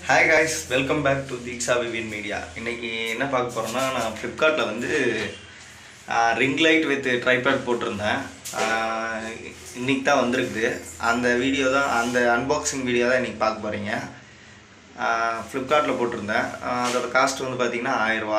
Hi guys welcome back to Deeksha Vivin media இன்னைக்கு என்ன பார்க்க போகிறோம்னா நான் ஃப்ளிப்கார்ட்டில் வந்து ரிங் லைட் வித் ட்ரைபேட் போட்டிருந்தேன் ஆஹ் இன்னைக்கு தான் வந்திருக்குது அந்த வீடியோ தான் அந்த அன்பாக்சிங் வீடியோ தான் இன்னைக்கு பார்க்க போகிறீங்க ஃப்ளிப்கார்ட்டில் போட்டிருந்தேன் ஆஹ் அதோட காஸ்ட் வந்து பார்த்தீங்கன்னா ஆயிரரூவா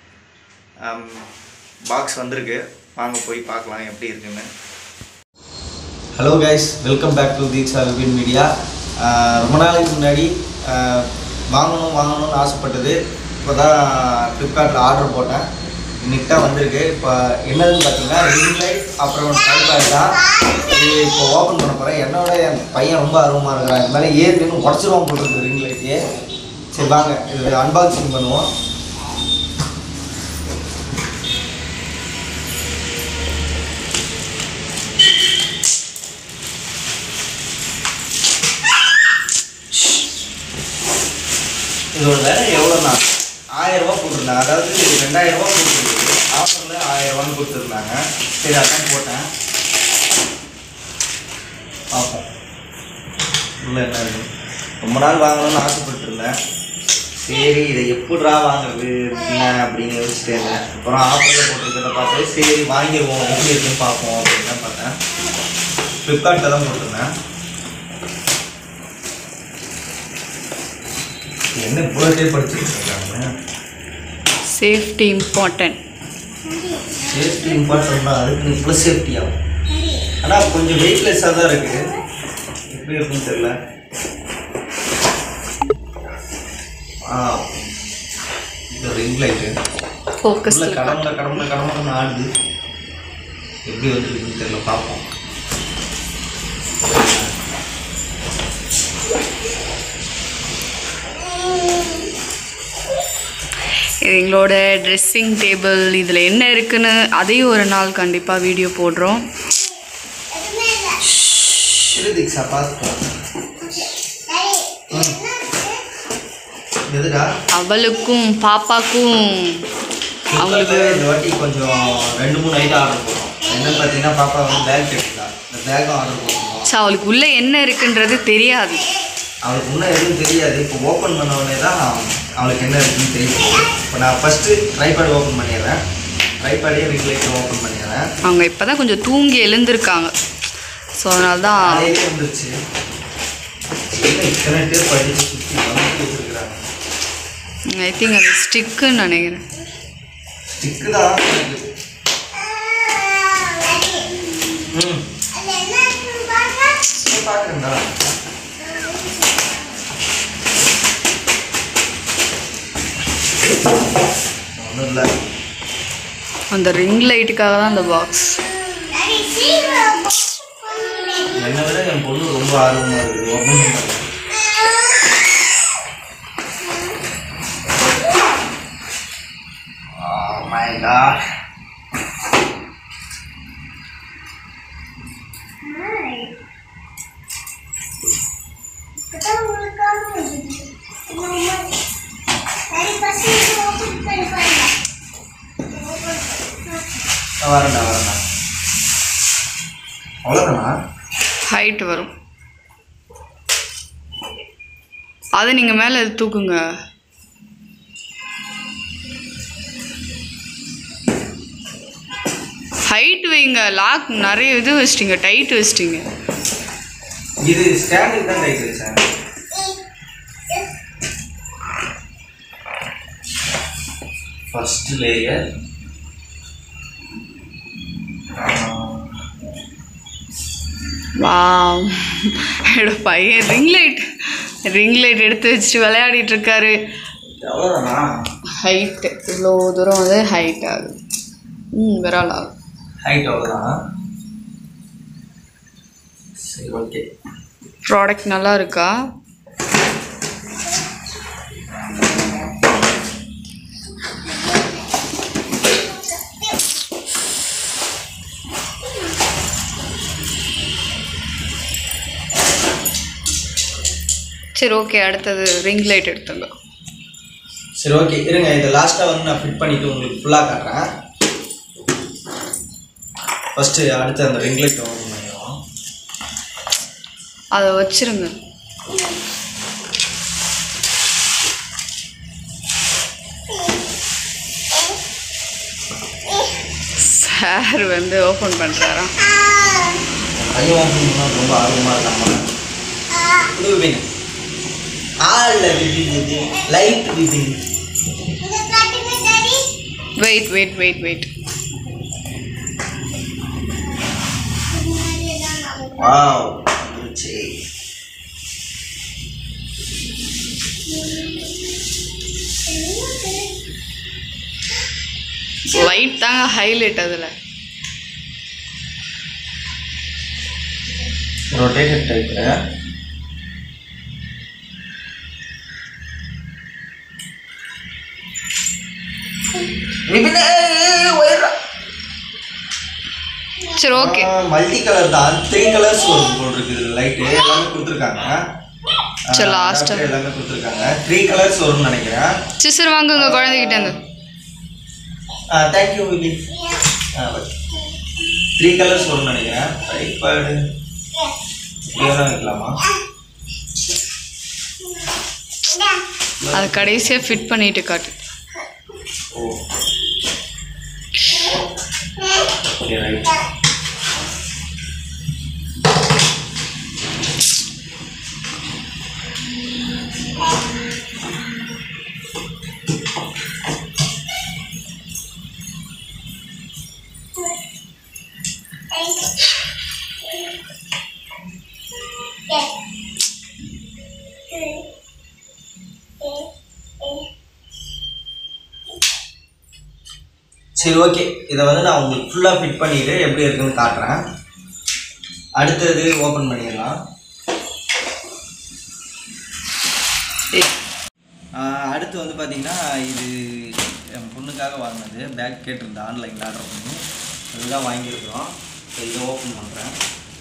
பாக்ஸ் வந்திருக்கு வாங்க போய் பார்க்கலாம் எப்படி இருக்குன்னு hello guys welcome back to Deeksha Vipin media ரொம்ப நாளைக்கு முன்னாடி ஆஹ் வாங்கணும் வாங்கணும்னு ஆசைப்பட்டது இப்போ தான் ஃப்ளிப்கார்ட்டில் ஆர்டர் போட்டேன் இன்னைக்கு தான் வந்திருக்கு இப்போ என்னதுன்னு பார்த்தீங்கன்னா ரிங் லைட் அப்புறம் ட்ரைபேட் தான் இது இப்போ ஓப்பன் பண்ண போகிறேன் என்னோட என் பையன் ரொம்ப ஆர்வமாக இருக்கிறான் இது மேலே ஏறின்னு உடச்சிருவான் போட்டுருக்கு ரிங் லைட்டே சரி வாங்க இது அன்பாக்சிங் பண்ணுவோம் இதோட விலை எவ்வளோண்ணா ஆயிரம் ரூபா போட்டிருந்தாங்க அதாவது இது ரெண்டாயிரம் ரூபா போட்டுருக்கு ஆஃபரில் ஆயிரம் ரூபான்னு கொடுத்துருந்தாங்க சரி அதான் போட்டேன் பார்ப்போம் உள்ள என்ன இருக்கு ரொம்ப நாள் வாங்கணும்னு ஆசைப்பட்டிருந்தேன் சரி இதை எப்படிடா வாங்குறது என்ன அப்படின்னு யோசிச்சுட்டே இருந்தேன் அப்புறம் ஆஃபரில் போட்டிருக்கிறத பார்த்து சரி வாங்கிடுவோம் எப்படி இருக்குன்னு பார்ப்போம் அப்படின்னு தான் பார்த்தேன் ஃப்ளிப்கார்ட்டில் தான் போட்டிருந்தேன் என்ன இவ்வளோட்டே படிச்சுருக்காங்க சேஃப்டி இம்பார்ட்டன்ட் சேஃப்டி இம்பார்ட்டன்ட் தான் அதுக்கு இவ்வளோ சேஃப்டி ஆகும் ஆனால் கொஞ்சம் வெயிட்லெஸ்ஸாக தான் இருக்குது எப்படி இருக்குன்னு தெரியல ஆ இந்த ரிங் லைட்டு ஃபோக்கஸ் உள்ள கடவுள கடவுள கடவுள ஆடுது எப்படி வந்துருக்குன்னு தெரியல பார்ப்போம் இது எங்களோட ட்ரெஸ்ஸிங் டேபிள் இதில் என்ன இருக்குன்னு அதையும் ஒரு நாள் கண்டிப்பாக வீடியோ போடுறோம் இரு தீக்ஷா பார்த்துக்கலாம் ம். எதுடா அவளுக்கும் பாப்பாக்கும் அவங்களுக்கு இந்த வாட்டி கொஞ்சம் ரெண்டு மூணு ஐட்டம் ஆர்டர் போட்டோம் என்னன்னு பார்த்தீங்கன்னா பாப்பா வந்து பேக் கேட்டுருந்தா இந்த பேக்கும் ஆர்டர் போட்டிருந்தோம் ஸோ அவளுக்கு உள்ளே என்ன இருக்குன்றது தெரியாது அவளுக்கு இன்னும் எதுவும் தெரியாது இப்போ ஓப்பன் பண்ண உடனே தான் அவளுக்கு என்ன இருக்குன்னு தெரியும் இப்போ நான் ஃபஸ்ட்டு ட்ரைபேட் ஓப்பன் பண்ணிடுறேன் ட்ரைபேடையும் ரிக்லைட்டும் ஓப்பன் பண்ணிடுறேன் அவங்க இப்போ தான் கொஞ்சம் தூங்கி எழுந்திருக்காங்க ஸோ அதனால தான் காலையிலே வந்துருச்சு என்ன இத்தனை பேர் படிச்சு சுற்றி வந்து வச்சுருக்குறாங்க ஐ திங்க் அது ஸ்டிக்குன்னு நினைக்கிறேன் ஸ்டிக்கு தான் ம் பார்க்குறேன்டா ஒன்றும் இல்லை அந்த ரிங் லைட்டுக்காக தான் அந்த பாக்ஸ் என்னை விட என் பொண்ணு ரொம்ப ஆர்வமாக இருக்குது ஓப்பன் பண்ணுறது Oh my god. நான் வரேன்டா வரேன்டா அவ்வளோதானா ஹைட் வரும் அதை நீங்கள் மேலே தூக்குங்க ஹைட் வைங்க லாக் நிறைய இது வச்சிட்டிங்க டைட் வச்சிட்டிங்க இது ஸ்டாண்டுக்கு தான் டைட் வச்சேன் ஃபர்ஸ்ட் லேயர் வா என்னோட பையன் ரிங் லைட் ரிங் லைட் எடுத்து வச்சுட்டு விளையாடிட்டு இருக்காரு எவ்வளோதானா ஹைட்டு இவ்வளோ தூரம் வந்து ஹைட் ஆகுது ம் விரால் ஆகும் ஹைட் அவ்வளோதான் சரி ஓகே ப்ராடக்ட் நல்லா இருக்கா சரி ஓகே அடுத்தது ரிங் லைட் எடுத்துங்க சரி ஓகே இருங்க இதை லாஸ்ட்டாக வந்து நான் ஃபிட் பண்ணிவிட்டு உங்களுக்கு ஃபுல்லாக காட்டுறேன் ஃபஸ்ட்டு அடுத்து அந்த ரிங் லைட் ஓப்பன் பண்ணிடுவோம் அதை வச்சிருங்க சார் வந்து ஓப்பன் பண்ணுறாராம் பையன் ஓப்பன் பண்ணா ரொம்ப ஆர்வமாக இருக்காங்க புது விபின் ஆள் Vipin light Vipin wait wait wait wait wow வந்துருச்சு லைட் தாங்க ஹைலைட் அதில் ரொட்டேட்டட் டைப்பு விபின் ஒயரா சரி ஓகே மல்டி கலர் தான் த்ரீ கலர்ஸ் வரும் போல் இருக்குது லைட்டு எல்லாமே கொடுத்துருக்காங்க சரி, last. Adapter எல்லாமே கொடுத்துருக்காங்க த்ரீ கலர்ஸ் வரும்னு நினைக்கிறேன் சிஸ்டர் வாங்குங்க குழந்தைகிட்ட இருந்து தேங்க்யூ விபி த்ரீ கலர்ஸ் வரும்னு நினைக்கிறேன் ட்ரைபேடு இப்படி வேணா வைக்கலாமா அதை கடைசியாக ஃபிட் பண்ணிட்டு காட்டு ஓ ஓகே ரைட் சரி ஓகே இதை வந்து நான் உங்களுக்கு ஃபுல்லாக ஃபிட் பண்ணிட்டு எப்படி இருக்குன்னு காட்டுறேன் அடுத்தது ஓப்பன் பண்ணிடலாம் ஆஹ் அடுத்து வந்து பார்த்தீங்கன்னா இது என் பொண்ணுக்காக வாங்கினது பேக் கேட்டிருந்தேன் ஆன்லைனில் ஆர்டர் பண்ணி அதுதான் வாங்கியிருக்கிறோம் ஸோ இதை ஓப்பன் பண்ணுறேன்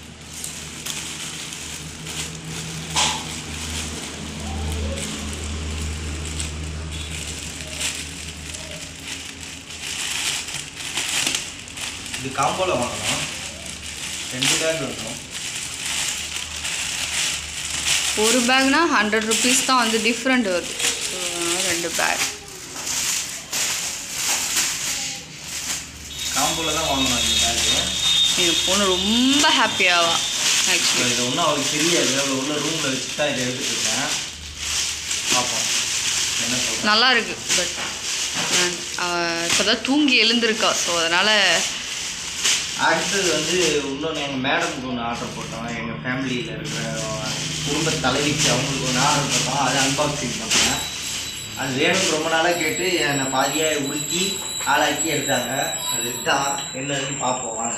இது காம்போவில் வாங்கணும் ரெண்டு பேக் இருக்கும் ஒரு பேக்னா ஹண்ட்ரட் ருபீஸ் தான் வந்து டிஃப்ரெண்ட் வருது ஸோ ரெண்டு பேக் காம்போவில் தான் வாங்கணும் இந்த பேக்கு என் பொண்ணு ரொம்ப ஹாப்பியாவா ஸோ ஆக்சுவலி இது ஒன்றும் அவளுக்கு தெரியாது அவள் உள்ள ரூமில் வச்சுட்டு தான் இதை எடுத்துட்டு இருக்கேன் பார்ப்போம் என்ன சொல்கிறேன் நல்லா இருக்கு பட் இப்போ தான் தூங்கி எழுந்திருக்கா ஸோ அதனால் அடுத்தது வந்து இன்னொன்று எங்கள் மேடமுக்கு ஒன்று ஆர்டர் போட்டோம் எங்கள் ஃபேமிலியில் இருக்கிற குடும்ப தலைவிக்கு அவங்களுக்கு ஒன்று ஆர்டர் போட்டோம் அது அன்பாக்சிங் பண்ணேன் அது வேணும்னு ரொம்ப நாளாக கேட்டு என்னை பாதியாக உருக்கி ஆளாக்கி எடுத்தாங்க அது தான் என்னன்னு பார்ப்போம் வாங்க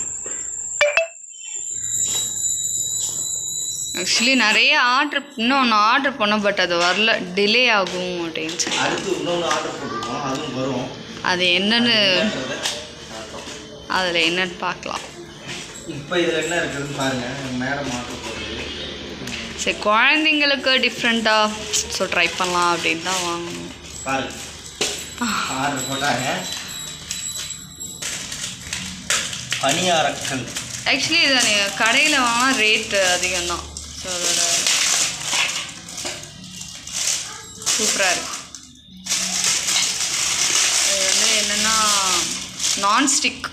ஆக்சுவலி நிறைய ஆர்டர் இன்னொன்று ஆர்டர் பண்ணோம் பட் அது வரல டிலே ஆகும் அப்படின்னு சொல்லி அடுத்து இன்னொன்று ஆர்டர் போட்டிருக்கோம் அதுவும் வரும் அது என்னன்னு என்னன்றதை காட்டுறோம். அதில் என்னன்னு பார்க்கலாம் இப்போ இதில் என்ன இருக்குதுன்னு பாருங்கள் மேடம் ஆர்டர் போடுறது சரி குழந்தைங்களுக்கு டிஃப்ரெண்ட்டாக ஸோ ட்ரை பண்ணலாம் அப்படின்னு தான் வாங்கணும் பாருங்க ஆர்டர் போட்டாங்க பனியாரக்கல் ஆக்சுவலி இதை நீங்கள் கடையில் வாங்கினா ரேட்டு அதிகம்தான் ஸோ அதோட சூப்பராக இருக்கு இது வந்து என்னென்னா நான்ஸ்டிக்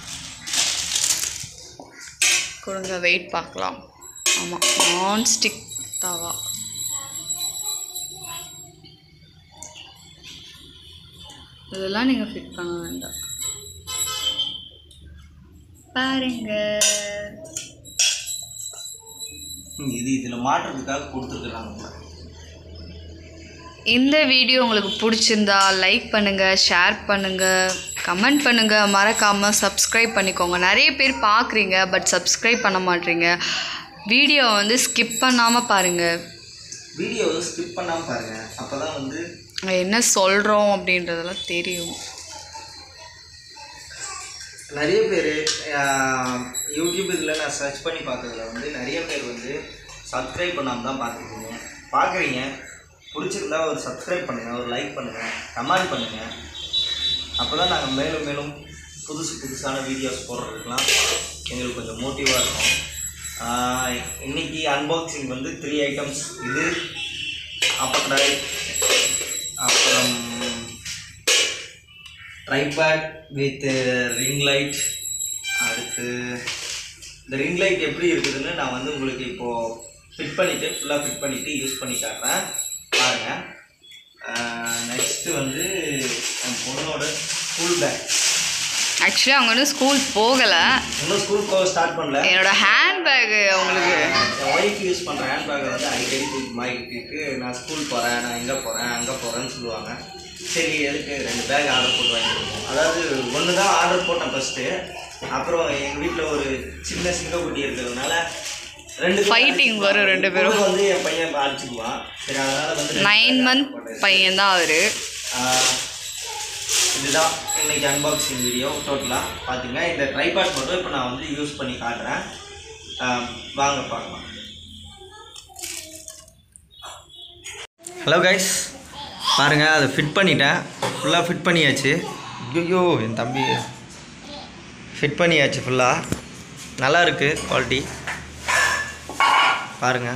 கொடுங்க வெயிட் பார்க்கலாம் ஆமாம் நான்ஸ்டிக் தவா இதெல்லாம் நீங்கள் ஃபிட் பண்ண வேண்டாம் பாருங்க இது இதில் மாட்டுறதுக்காக கொடுத்துருக்குறாங்க இந்த வீடியோ உங்களுக்கு பிடிச்சிருந்தா லைக் பண்ணுங்கள் ஷேர் பண்ணுங்கள் கமெண்ட் பண்ணுங்கள் மறக்காமல் சப்ஸ்கிரைப் பண்ணிக்கோங்க நிறைய பேர் பார்க்குறீங்க பட் சப்ஸ்கிரைப் பண்ண மாட்டீங்க வீடியோ வந்து ஸ்கிப் பண்ணாமல் பாருங்கள் வீடியோவை ஸ்கிப் பண்ணாமல் பாருங்கள் அப்போ தான் வந்து என்ன சொல்கிறோம் அப்படின்றதெல்லாம் தெரியும் நிறைய பேர் யூடியூப் இதில் நான் சர்ச் பண்ணி பார்த்ததுல வந்து நிறைய பேர் வந்து சப்ஸ்கிரைப் பண்ணாமல் தான் பார்த்துருக்கீங்க பார்க்குறீங்க பிடிச்சிருந்தா ஒரு சப்ஸ்கிரைப் பண்ணுங்கள் ஒரு லைக் பண்ணுங்கள் கமெண்ட் பண்ணுங்கள் அப்போ தான் நாங்கள் மேலும் மேலும் புதுசு புதுசான வீடியோஸ் போடுறதுக்கெலாம் எங்களுக்கு கொஞ்சம் மோட்டிவாக இருக்கும் ஆஹ் இன்னைக்கு அன்பாக்சிங் வந்து த்ரீ ஐட்டம்ஸ் இது அப்பக்கடாய் அப்புறம் ட்ரைபேட் வித் ரிங் லைட் அடுத்து இந்த ரிங் லைட் எப்படி இருக்குதுன்னு நான் வந்து உங்களுக்கு இப்போது ஃபிட் பண்ணிவிட்டு ஃபுல்லாக ஃபிட் பண்ணிவிட்டு யூஸ் பண்ணி காட்டுறேன் பாருங்கள் நெக்ஸ்ட்டு வந்து என் பொண்ணோட ஸ்கூல் பேக் ஆக்சுவலி அவங்க வந்து ஸ்கூல் போகலை இன்னும் ஸ்கூல் போக ஸ்டார்ட் பண்ணல என்னோட ஹேண்ட் பேக்கு அவங்களுக்கு என் ஒய்ஃப் யூஸ் பண்ணுற ஹேண்ட் பேக்கை வந்து அடிக்கடி தூக்கி மாட்டிட்டு நான் ஸ்கூல் போகிறேன் நான் இங்கே போகிறேன் அங்கே போகிறேன்னு சொல்லுவாங்க சரி எதுக்கு ரெண்டு பேக் ஆர்டர் போட்டு வாங்கிருக்கோம் அதாவது ஒன்று தான் ஆர்டர் போட்டேன் ஃபஸ்ட்டு அப்புறம் எங்கள் வீட்டில் ஒரு சின்ன சிங்கக்குட்டி இருக்கிறதுனால ரெண்டு பேரும் Fighting வரும் ரெண்டு பேரும். பொண்ணு வந்து என் பையன் அடிச்சுக்குவான் சரி அதனால் வந்து ரெண்டு நைன் pack மந்த் போட்டேன். பையன் தான் அவர் ஆஹ் இதுதான் இன்னைக்கு அன்பாக்சிங் வீடியோ டோட்டலாக பார்த்துங்க இந்த ட்ரைபாட் மட்டும் இப்போ நான் வந்து யூஸ் பண்ணி காட்டுறேன் ஆஹ் வாங்க பார்க்கலாம் ஹலோ கைஸ் பாருங்கள் அதை ஃபிட் பண்ணிட்டேன் ஃபுல்லாக ஃபிட் பண்ணியாச்சு ஐயோ என் தம்பி ஃபிட் பண்ணியாச்சு ஃபுல்லாக நல்லா இருக்குது குவாலிட்டி பாருங்கள்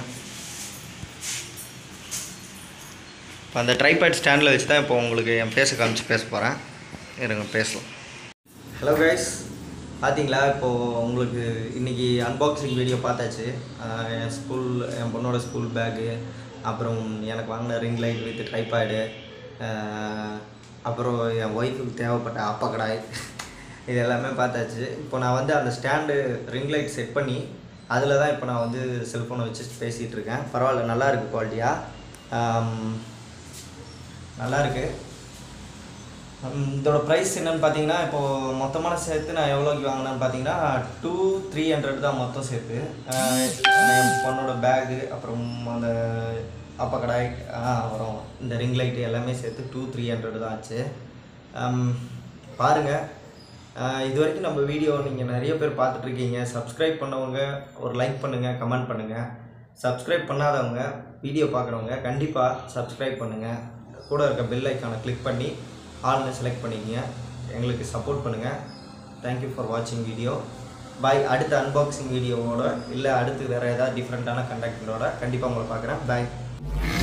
இப்போ அந்த ட்ரைபேட் ஸ்டாண்டில் வச்சு தான் இப்போ உங்களுக்கு என் ஃபேஸை காமிச்சு பேச போகிறேன் இருங்க பேசலாம் ஹலோ கைஸ் பார்த்தீங்களா இப்போது உங்களுக்கு இன்றைக்கி அன்பாக்சிங் வீடியோ பார்த்தாச்சு ஆஹ் என் ஸ்கூல் என் பொண்ணோட ஸ்கூல் பேக்கு அப்புறம் எனக்கு வாங்கின ரிங் லைட் வித் ட்ரைபேடு அப்புறம் என் ஒய்ஃபுக்கு தேவைப்பட்ட அப்பக்கடாய் இது எல்லாமே பார்த்தாச்சு இப்போ நான் வந்து அந்த ஸ்டாண்டு ரிங் லைட் செட் பண்ணி அதில் தான் இப்போ நான் வந்து செல்ஃபோனை வச்சு பேசிகிட்டு இருக்கேன் பரவாயில்ல நல்லா இருக்குது குவாலிட்டியாக நல்லா இருக்கு ஹம், இதோட ப்ரைஸ் என்னன்னு பார்த்தீங்கன்னா இப்போது மொத்தமான சேர்த்து நான் எவ்வளோக்கு வாங்கினேன்னு பார்த்தீங்கன்னா டூ த்ரீ ஹண்ட்ரட் தான் மொத்தம் சேர்த்து ஆஹ் என் பொண்ணோட பேகு அப்புறம் அந்த அப்பக்கடாய் அப்புறம் இந்த ரிங் லைட்டு எல்லாமே சேர்த்து டூ த்ரீ ஹண்ட்ரட் தான் ஆச்சு ஹம், பாருங்க ஆஹ் இது வரைக்கும் நம்ம வீடியோ நீங்கள் நிறைய பேர் பார்த்துட்ருக்கீங்க சப்ஸ்கிரைப் பண்ணவங்க ஒரு லைக் பண்ணுங்கள் கமெண்ட் பண்ணுங்கள் சப்ஸ்கிரைப் பண்ணாதவங்க வீடியோ பார்க்குறவங்க கண்டிப்பாக சப்ஸ்கிரைப் பண்ணுங்கள் கூட இருக்க பெல் ஐக்கானை கிளிக் பண்ணி ஆல்னு செலக்ட் பண்ணிக்கங்க எங்களுக்கு சப்போர்ட் பண்ணுங்கள் தேங்க்யூ ஃபார் வாட்சிங் வீடியோ பாய் அடுத்த அன்பாக்சிங் வீடியோவோட இல்லை அடுத்து வேறு ஏதாவது டிஃப்ரெண்ட்டான கண்டக்டரோட கண்டிப்பாக உங்களை பார்க்குறேன் பாய்